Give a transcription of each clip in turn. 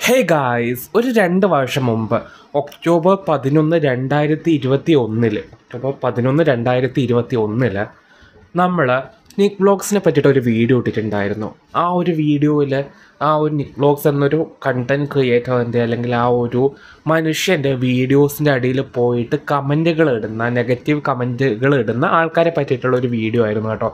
hey guys ഒരു രണ്ട് വർഷം മുമ്പ് ഒക്ടോബർ പതിനൊന്ന് രണ്ടായിരത്തി ഇരുപത്തി ഒന്നില് ഒക്ടോബർ പതിനൊന്ന് രണ്ടായിരത്തി ഇരുപത്തി ഒന്നില് നമ്മൾ നിക് ബ്ലോഗ്സിനെ പറ്റിയിട്ട് ഒരു വീഡിയോ ഇട്ടിട്ടുണ്ടായിരുന്നു ആ ഒരു വീഡിയോയിൽ ആ ഒരു നിക് ബ്ലോഗ്സ് എന്നൊരു കണ്ടൻറ് ക്രിയേറ്ററിൻ്റെ അല്ലെങ്കിൽ ആ ഒരു മനുഷ്യൻ്റെ വീഡിയോസിൻ്റെ അടിയിൽ പോയിട്ട് കമൻറ്റുകൾ ഇടുന്ന നെഗറ്റീവ് കമൻറ്റുകൾ ഇടുന്ന ആൾക്കാരെ പറ്റിയിട്ടുള്ള ഒരു വീഡിയോ ആയിരുന്നു കേട്ടോ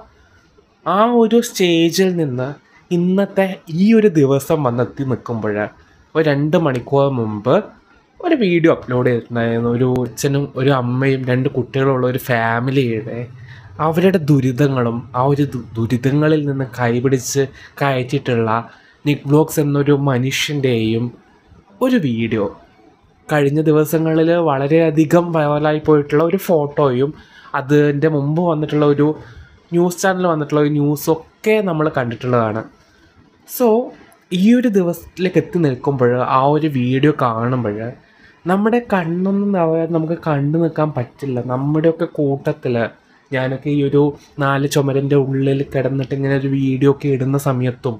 ആ ഒരു സ്റ്റേജിൽ നിന്ന് ഇന്നത്തെ ഈ ഒരു ദിവസം വന്നെത്തി നിൽക്കുമ്പോൾ ഒരു രണ്ട് മണിക്കൂർ മുമ്പ് ഒരു വീഡിയോ അപ്ലോഡ് ചെയ്തിട്ടുണ്ടായിരുന്നു ഒരു അച്ഛനും ഒരു അമ്മയും രണ്ട് കുട്ടികളുള്ള ഒരു ഫാമിലിയുടെ അവരുടെ ദുരിതങ്ങളും ആ ഒരു ദു- ദുരിതങ്ങളിൽ നിന്ന് കൈപിടിച്ച് കയറ്റിയിട്ടുള്ള നിക് ബ്ലോഗ്സ് എന്നൊരു മനുഷ്യൻ്റെയും ഒരു വീഡിയോ കഴിഞ്ഞ ദിവസങ്ങളിൽ വളരെയധികം വൈറലായി പോയിട്ടുള്ള ഒരു ഫോട്ടോയും അതിൻ്റെ മുമ്പ് വന്നിട്ടുള്ള ഒരു ന്യൂസ് ചാനൽ വന്നിട്ടുള്ള ഒരു ന്യൂസൊക്കെ നമ്മൾ കണ്ടിട്ടുള്ളതാണ് സോ ഈ ഒരു ദിവസത്തിലേക്ക് എത്തി നിൽക്കുമ്പോൾ ആ ഒരു വീഡിയോ കാണുമ്പോൾ നമ്മുടെ കണ്ണൊന്നും നിറയാതെ നമുക്ക് കണ്ടു നിൽക്കാൻ പറ്റില്ല നമ്മുടെയൊക്കെ കൂട്ടത്തിൽ ഞാനൊക്കെ ഈ ഒരു നാല് ചുമരിൻ്റെ ഉള്ളിൽ കിടന്നിട്ട് ഇങ്ങനെ ഒരു വീഡിയോ ഒക്കെ ഇടുന്ന സമയത്തും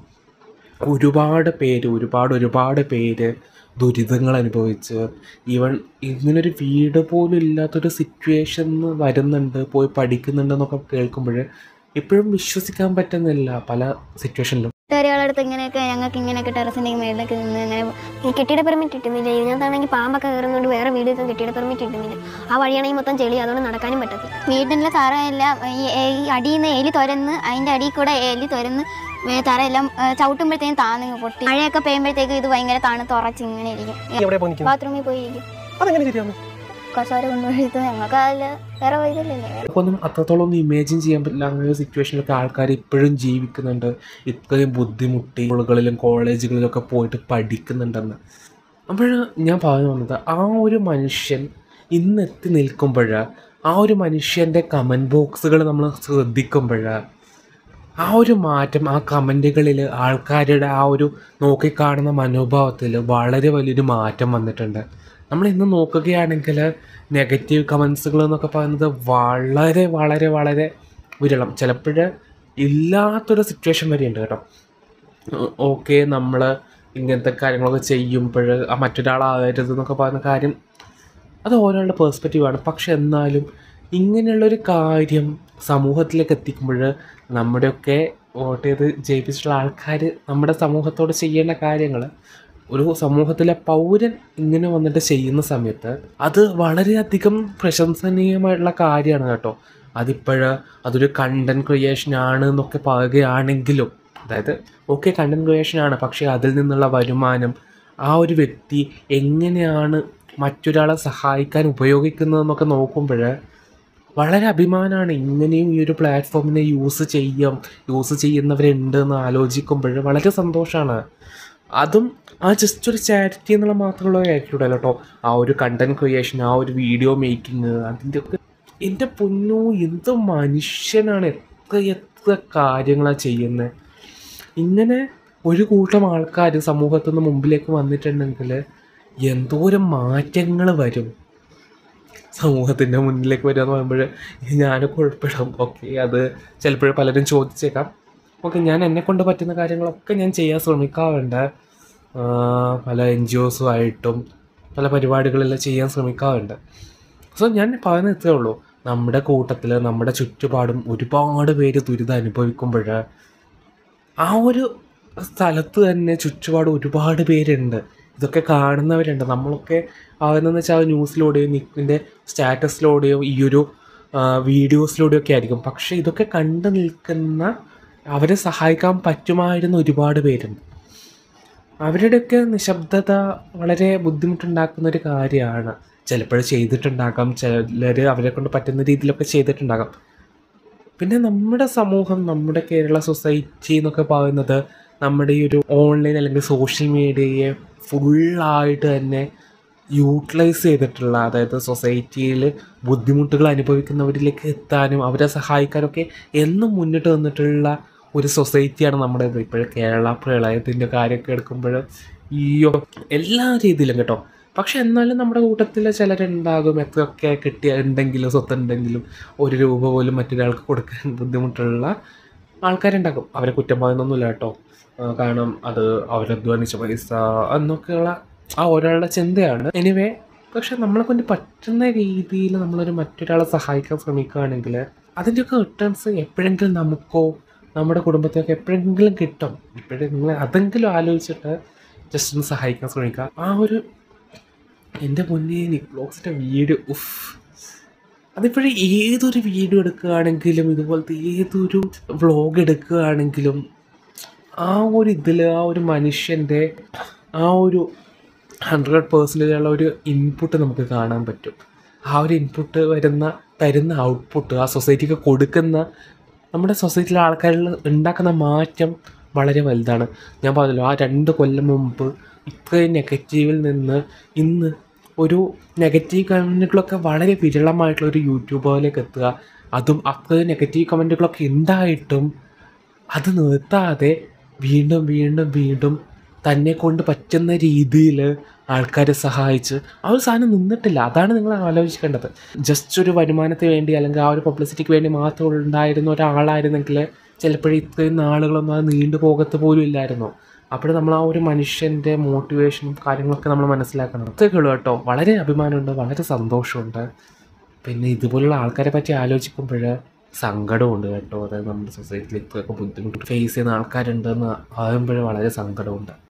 ഒരുപാട് പേര് ഒരുപാട് ഒരുപാട് പേര് ദുരിതങ്ങൾ അനുഭവിച്ച് ഈവൻ ഇങ്ങനൊരു വീട് പോലും ഇല്ലാത്തൊരു സിറ്റുവേഷൻ വരുന്നുണ്ട് പോയി പഠിക്കുന്നുണ്ടെന്നൊക്കെ കേൾക്കുമ്പോൾ ഇപ്പോഴും വിശ്വസിക്കാൻ പറ്റുന്നില്ല പല സിറ്റുവേഷനിലും കൂട്ടുകാരികളുടെ അടുത്ത് ഇങ്ങനെയൊക്കെ ഞങ്ങൾക്ക് ഇങ്ങനെയൊക്കെ ടെറസിൻ്റെ മേളിലൊക്കെ നിന്ന് ഇങ്ങനെ ഈ കെട്ടിട പെർമിറ്റ് കിട്ടുന്നില്ല ഇതിനകത്താണെങ്കിൽ പാമ്പൊക്കെ കയറുന്നുണ്ട് വേറെ വീടുകൾക്ക് കെട്ടിട പെർമിറ്റ് കിട്ടുന്നില്ല ആ വഴിയാണെങ്കിൽ മൊത്തം ചെളി അതുകൊണ്ട് നടക്കാനും പറ്റത്തില്ല വീടിൻ്റെ തറയെല്ലാം ഈ ഈ അടിയിൽ നിന്ന് എലി തുരന്ന് അതിൻ്റെ അടിയിൽ കൂടെ എലി തുരന്ന് വേ- തറയെല്ലാം ഏ, ചവിട്ടുമ്പോഴത്തേക്കും താന്നിങ്ങ് പൊട്ടി മഴയൊക്കെ പെയ്യുമ്പോഴത്തേക്കും ഇത് ഭയങ്കര തണുത്ത് ഉറച്ച് ഇങ്ങനെ ഇരിക്കും എവിടെ പോയി ബാത്റൂമിൽ പോയി ഇരിക്കും അതെങ്ങനെ ശരിയാണ് കസോര കൊണ്ടുപോയിട്ട് ഞങ്ങൾക്ക് അതിൽ വേറെ വൈകില്ലല്ലേ നമുക്കൊന്നും അത്രത്തോളം ഒന്നും ഇമാജിൻ ചെയ്യാൻ പറ്റില്ല അങ്ങനെ ഒരു സിറ്റുവേഷനിലൊക്കെ ആൾക്കാർ ഇപ്പോഴും ജീവിക്കുന്നുണ്ട് ഇത്രയും ബുദ്ധിമുട്ടി സ്കൂളുകളിലും കോളേജുകളിലൊക്കെ പോയിട്ട് പഠിക്കുന്നുണ്ടെന്ന് അപ്പോൾ ഞാൻ പറഞ്ഞു വന്നത് ആ ഒരു മനുഷ്യൻ ഇന്ന് എത്തി നിൽക്കുമ്പോൾ ആ ഒരു മനുഷ്യൻ്റെ കമൻറ്റ് ബോക്സുകൾ നമ്മൾ ശ്രദ്ധിക്കുമ്പോൾ ആ ഒരു മാറ്റം ആ കമൻറ്റുകളിൽ ആൾക്കാരുടെ ആ ഒരു നോക്കിക്കാണുന്ന മനോഭാവത്തിൽ വളരെ വലിയൊരു മാറ്റം വന്നിട്ടുണ്ട് നമ്മൾ ഇന്ന് നോക്കുകയാണെങ്കിൽ നെഗറ്റീവ് കമൻസുകൾ എന്നൊക്കെ പറയുന്നത് വളരെ വളരെ വളരെ വിരളം ചിലപ്പോൾ ഇല്ലാത്തൊരു സിറ്റുവേഷൻ വരെയുണ്ട് കേട്ടോ ഓക്കെ നമ്മൾ ഇങ്ങനത്തെ കാര്യങ്ങളൊക്കെ ചെയ്യുമ്പോൾ ആ മറ്റൊരാളാകരുത് എന്നൊക്കെ പറയുന്ന കാര്യം അത് ഓരോരുടെ പേഴ്സ്പെക്റ്റീവാണ് പക്ഷെ എന്നാലും ഇങ്ങനെയുള്ളൊരു കാര്യം സമൂഹത്തിലേക്ക് എത്തിക്കുമ്പോൾ നമ്മുടെയൊക്കെ വോട്ട് ചെയ്ത് ജയിപ്പിച്ചിട്ടുള്ള ആൾക്കാർ നമ്മുടെ സമൂഹത്തോട് ചെയ്യേണ്ട കാര്യങ്ങൾ ഒരു സമൂഹത്തിലെ പൗരൻ ഇങ്ങനെ വന്നിട്ട് ചെയ്യുന്ന സമയത്ത് അത് വളരെയധികം പ്രശംസനീയമായിട്ടുള്ള കാര്യമാണ് കേട്ടോ അതിപ്പോഴ് അതൊരു കണ്ടൻറ് ക്രിയേഷൻ ആണ് എന്നൊക്കെ പറയുകയാണെങ്കിലും അതായത് ഓക്കെ കണ്ടൻറ് ക്രിയേഷൻ ആണ് പക്ഷേ അതിൽ നിന്നുള്ള വരുമാനം ആ ഒരു വ്യക്തി എങ്ങനെയാണ് മറ്റൊരാളെ സഹായിക്കാൻ ഉപയോഗിക്കുന്നതെന്നൊക്കെ നോക്കുമ്പോൾ വളരെ അഭിമാനമാണ് ഇങ്ങനെയും ഈ ഒരു പ്ലാറ്റ്ഫോമിനെ യൂസ് ചെയ്യാം യൂസ് ചെയ്യുന്നവരുണ്ട് എന്ന് ആലോചിക്കുമ്പോൾ വളരെ സന്തോഷമാണ് അതും ആ ജസ്റ്റ് ഒരു ചാരിറ്റി എന്നുള്ള മാത്രമുള്ള ആറ്റിറ്റ്യൂഡ് അല്ല കേട്ടോ ആ ഒരു കണ്ടന്റ് ക്രിയേഷൻ ആ ഒരു വീഡിയോ മേക്കിങ് അതിൻ്റെ ഒക്കെ എൻ്റെ പൊന്നു എന്ത് മനുഷ്യനാണ് എത്ര എത്ര കാര്യങ്ങളാണ് ചെയ്യുന്നത് ഇങ്ങനെ ഒരു കൂട്ടം ആൾക്കാർ സമൂഹത്തിൽ നിന്ന് മുമ്പിലേക്ക് വന്നിട്ടുണ്ടെങ്കിൽ എന്തോരം മാറ്റങ്ങൾ വരും സമൂഹത്തിൻ്റെ മുന്നിലേക്ക് വരിക എന്ന് പറയുമ്പോൾ ഞാനൊക്കെ ഉൾപ്പെടും ഓക്കെ അത് ചിലപ്പോൾ പലരും ചോദിച്ചേക്കാം ഓക്കെ ഞാൻ എന്നെ കൊണ്ട് പറ്റുന്ന കാര്യങ്ങളൊക്കെ ഞാൻ ചെയ്യാൻ ശ്രമിക്കാറുണ്ട് ആ, പല എൻ ജി ഒസുമായിട്ടും പല പരിപാടികളെല്ലാം ചെയ്യാൻ ശ്രമിക്കാറുണ്ട് സോ ഞാൻ പറയുന്നത് ഇത്രേ ഉള്ളൂ നമ്മുടെ കൂട്ടത്തിൽ നമ്മുടെ ചുറ്റുപാടും ഒരുപാട് പേര് ദുരിതം അനുഭവിക്കുമ്പോൾ ആ ഒരു സ്ഥലത്ത് തന്നെ ചുറ്റുപാട് ഒരുപാട് പേരുണ്ട് ഇതൊക്കെ കാണുന്നവരുണ്ട് നമ്മളൊക്കെ ആകുന്നതെന്ന് വെച്ചാൽ ന്യൂസിലൂടെയോ നിക്കിൻ്റെ സ്റ്റാറ്റസിലൂടെയോ ഈ ഒരു വീഡിയോസിലൂടെയോ ഒക്കെ ആയിരിക്കും പക്ഷേ ഇതൊക്കെ കണ്ടു നിൽക്കുന്ന അവരെ സഹായിക്കാൻ പറ്റുമായിരുന്ന ഒരുപാട് പേരുണ്ട് അവരുടെയൊക്കെ നിശബ്ദത വളരെ ബുദ്ധിമുട്ടുണ്ടാക്കുന്ന ഒരു കാര്യമാണ് ചിലപ്പോൾ ചെയ്തിട്ടുണ്ടാകാം ചിലർ അവരെ കൊണ്ട് പറ്റുന്ന രീതിയിലൊക്കെ ചെയ്തിട്ടുണ്ടാകാം പിന്നെ നമ്മുടെ സമൂഹം നമ്മുടെ കേരള സൊസൈറ്റി എന്നൊക്കെ പറയുന്നത് നമ്മുടെ ഈ ഒരു ഓൺലൈൻ അല്ലെങ്കിൽ സോഷ്യൽ മീഡിയയെ ഫുള്ളായിട്ട് തന്നെ യൂട്ടിലൈസ് ചെയ്തിട്ടുള്ള അതായത് സൊസൈറ്റിയിൽ ബുദ്ധിമുട്ടുകൾ അനുഭവിക്കുന്നവരിലേക്ക് എത്താനും അവരെ സഹായിക്കാനൊക്കെ എന്നും മുന്നിട്ട് നിന്നിട്ടുള്ള ഒരു സൊസൈറ്റിയാണ് നമ്മുടേത് ഇപ്പോൾ കേരള പ്രളയത്തിൻ്റെ കാര്യമൊക്കെ എടുക്കുമ്പോൾ ഈ എല്ലാ രീതിയിലും കേട്ടോ പക്ഷെ എന്നാലും നമ്മുടെ കൂട്ടത്തിൽ ചിലരുണ്ടാകും എത്രയൊക്കെ കിട്ടിയ ഉണ്ടെങ്കിലും സ്വത്തുണ്ടെങ്കിലും ഒരു രൂപ പോലും മറ്റൊരാൾക്ക് കൊടുക്കാൻ ബുദ്ധിമുട്ടുള്ള ആൾക്കാരുണ്ടാകും അവരെ കുറ്റം പറയുന്നൊന്നുമില്ല കേട്ടോ ആ, കാരണം അത് അവരധ്വാനിച്ച പൈസ എന്നൊക്കെയുള്ള ആ ഒരാളുടെ ചിന്തയാണ് എനിവേ പക്ഷെ നമ്മളെ കൊണ്ട് പറ്റുന്ന രീതിയിൽ നമ്മളൊരു മറ്റൊരാളെ സഹായിക്കാൻ ശ്രമിക്കുകയാണെങ്കിൽ അതിൻ്റെയൊക്കെ റിട്ടേൺസ് എപ്പോഴെങ്കിലും നമുക്കോ നമ്മുടെ കുടുംബത്തിനൊക്കെ എപ്പോഴെങ്കിലും കിട്ടും ഇപ്പോഴും നിങ്ങൾ അതെങ്കിലും ആലോചിച്ചിട്ട് ജസ്റ്റ് ഒന്ന് സഹായിക്കാൻ ശ്രമിക്കുക ആ ഒരു എൻ്റെ മുന്നേ നിക് ബ്ലോഗ്സിൻ്റെ വീഡിയോ ഉഫ് അതിപ്പോഴും ഏതൊരു വീഡിയോ എടുക്കുകയാണെങ്കിലും ഇതുപോലത്തെ ഏതൊരു വ്ളോഗ് എടുക്കുകയാണെങ്കിലും ആ ഒരു ഇതിൽ ആ ഒരു മനുഷ്യൻ്റെ ആ ഒരു ഹൺഡ്രഡ് പേഴ്സൻറ്റേജ് ഉള്ള ഒരു ഇൻപുട്ട് നമുക്ക് കാണാൻ പറ്റും ആ ഒരു ഇൻപുട്ട് വരുന്ന തരുന്ന ഔട്ട്പുട്ട് ആ സൊസൈറ്റിക്ക് കൊടുക്കുന്ന നമ്മുടെ സൊസൈറ്റിയിലെ ആൾക്കാരിൽ ഉണ്ടാക്കുന്ന മാറ്റം വളരെ വലുതാണ് ഞാൻ പറഞ്ഞല്ലോ ആ രണ്ട് കൊല്ലം മുമ്പ് ഇത്രയും നെഗറ്റീവിൽ നിന്ന് ഇന്ന് ഒരു നെഗറ്റീവ് കമൻറ്റുകളൊക്കെ വളരെ വിരളമായിട്ടുള്ള ഒരു യൂട്യൂബറിലേക്ക് എത്തുക അതും അത്രയും നെഗറ്റീവ് കമൻറ്റുകളൊക്കെ ഉണ്ടായിട്ടും അത് നിർത്താതെ വീണ്ടും വീണ്ടും വീണ്ടും തന്നെ കൊണ്ട് പറ്റുന്ന രീതിയിൽ ആൾക്കാരെ സഹായിച്ച് ആ ഒരു സാധനം നിന്നിട്ടില്ല അതാണ് നിങ്ങൾ ആലോചിക്കേണ്ടത് ജസ്റ്റ് ഒരു വരുമാനത്തിന് വേണ്ടി അല്ലെങ്കിൽ ആ ഒരു പബ്ലിസിറ്റിക്ക് വേണ്ടി മാത്രം ഉണ്ടായിരുന്ന ഒരാളായിരുന്നെങ്കിൽ ചിലപ്പോഴും ഇത്രയും നാളുകളൊന്നും അത് നീണ്ടു പോകത്ത് പോലും ഇല്ലായിരുന്നു അപ്പോൾ നമ്മൾ ആ ഒരു മനുഷ്യൻ്റെ മോട്ടിവേഷനും കാര്യങ്ങളൊക്കെ നമ്മൾ മനസ്സിലാക്കണം അത്രയൊക്കെ ഉള്ളൂ കേട്ടോ വളരെ അഭിമാനമുണ്ട് വളരെ സന്തോഷമുണ്ട് പിന്നെ ഇതുപോലുള്ള ആൾക്കാരെ പറ്റി ആലോചിക്കുമ്പോൾ സങ്കടമുണ്ട് കേട്ടോ അതായത് നമ്മുടെ സൊസൈറ്റിയിൽ ഇത്രയൊക്കെ ബുദ്ധിമുട്ട് ഫേസ് ചെയ്യുന്ന ആൾക്കാരുണ്ടെന്ന് പറയുമ്പോൾ വളരെ സങ്കടമുണ്ട്